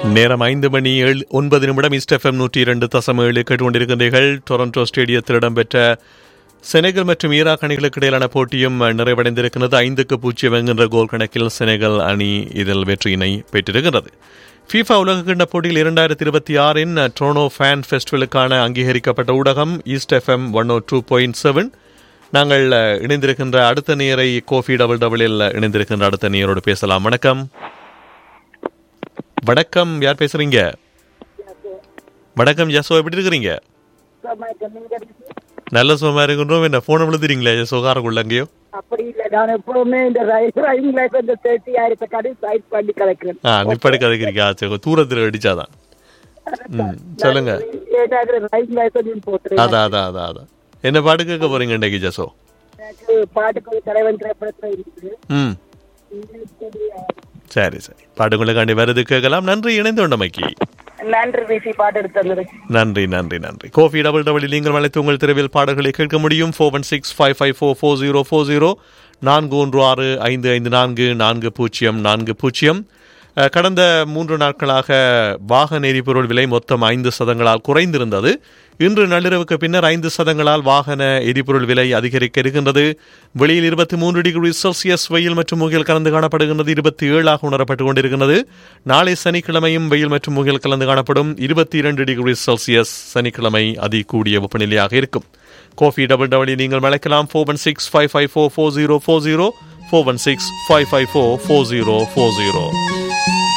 நேரம் ஐந்து மணி ஏழு ஒன்பது நிமிடம் ஈஸ்ட் எஃப்எம் நூற்றி இரண்டு தசம் ஏழு கேட்டுக்கொண்டிருக்கின்றீர்கள் டொரண்டோ ஸ்டேடியத்தில் இடம்பெற்ற செனகல் மற்றும் ஈராக் அணிகளுக்கு இடையிலான போட்டியும் நிறைவடைந்திருக்கிறது ஐந்துக்கு பூஜ்ஜியம் என்கின்ற கோல் கணக்கில் செனகல் அணி இதில் வெற்றியினை பெற்றிருக்கிறது ஃபீஃபா உலகக்கிண்ண போட்டியில் இரண்டாயிரத்தி இருபத்தி ஆறின் ட்ரோனோ ஃபேன் ஃபெஸ்டிவலுக்கான அங்கீகரிக்கப்பட்ட ஊடகம் East FM one oh two point seven நாங்கள் இணைந்திருக்கின்ற அடுத்த நேரை கோஃபி டபுள் டபுளில் இணைந்திருக்கின்ற அடுத்த நேரோடு பேசலாம் வணக்கம் வணக்கம் யார் பேசுறீங்க வணக்கம் ஜசோ எப்படி இருக்கிறீங்க நல்ல சுகமா இருக்கின்றோம் என்ன போன விழுந்துறீங்களா ஜசோ காரக்குள்ள அங்கேயோ அப்படி இல்ல நான் எப்பவுமே இந்த டிரைவிங் லைசன்ஸ் தேர்ட்டி ஆயிரத்தை கடை சைட் பண்ணி கலக்கிறேன் ஆ நிப்படி கதைக்கிறீங்க ஆ சரி தூரத்தில் அடிச்சாதான் ம் சொல்லுங்க டிரைவிங் லைசன்ஸ் போட்டுறேன் அதான் அதான் அதான் அதான் என்ன பாட்டு கேட்க போறீங்க இன்னைக்கு ஜசோ எனக்கு பாட்டுக்கு தலைவன் திரைப்படத்துல இருக்குது ம் சரி சரி பாட்டுங்களுக்காண்டி வருது கேட்கலாம் நன்றி இணைந்து கொண்டமைக்கு நன்றி வீசி பாட்டு எடுத்து நன்றி நன்றி நன்றி கோஃபி டபுள் டபுள் நீங்கள் அழைத்து உங்கள் தெருவில் பாடல்களை கேட்க முடியும் four one six five five four four zero four zero நான்கு ஒன்று ஆறு ஐந்து ஐந்து நான்கு நான்கு பூஜ்ஜியம் நான்கு பூஜ்ஜியம் அஹ், கடந்த மூன்று நாட்களாக வாகன எரிபொருள் விலை மொத்தம் ஐந்து சதங்களால் குறைந்திருந்தது இன்று நள்ளிரவுக்கு பின்னர் ஐந்து சதங்களால் வாகன எரிபொருள் விலை அதிகரிக்க இருக்கின்றது வெளியில் இருபத்தி மூன்று டிகிரி செல்சியஸ் வெயில் மற்றும் முகில் கலந்து காணப்படுகின்றது இருபத்தி ஏழாக உணரப்பட்டுக் கொண்டிருக்கிறது நாளை சனிக்கிழமையும் வெயில் மற்றும் முகில் கலந்து காணப்படும் இருபத்தி இரண்டு டிகிரி செல்சியஸ் சனிக்கிழமை அதி கூடிய வெப்பநிலையாக இருக்கும் கோஃபி டபுள் டபுள் நீங்கள் அழைக்கலாம் four one six five five four four zero four zero four one six five five four four zero four zero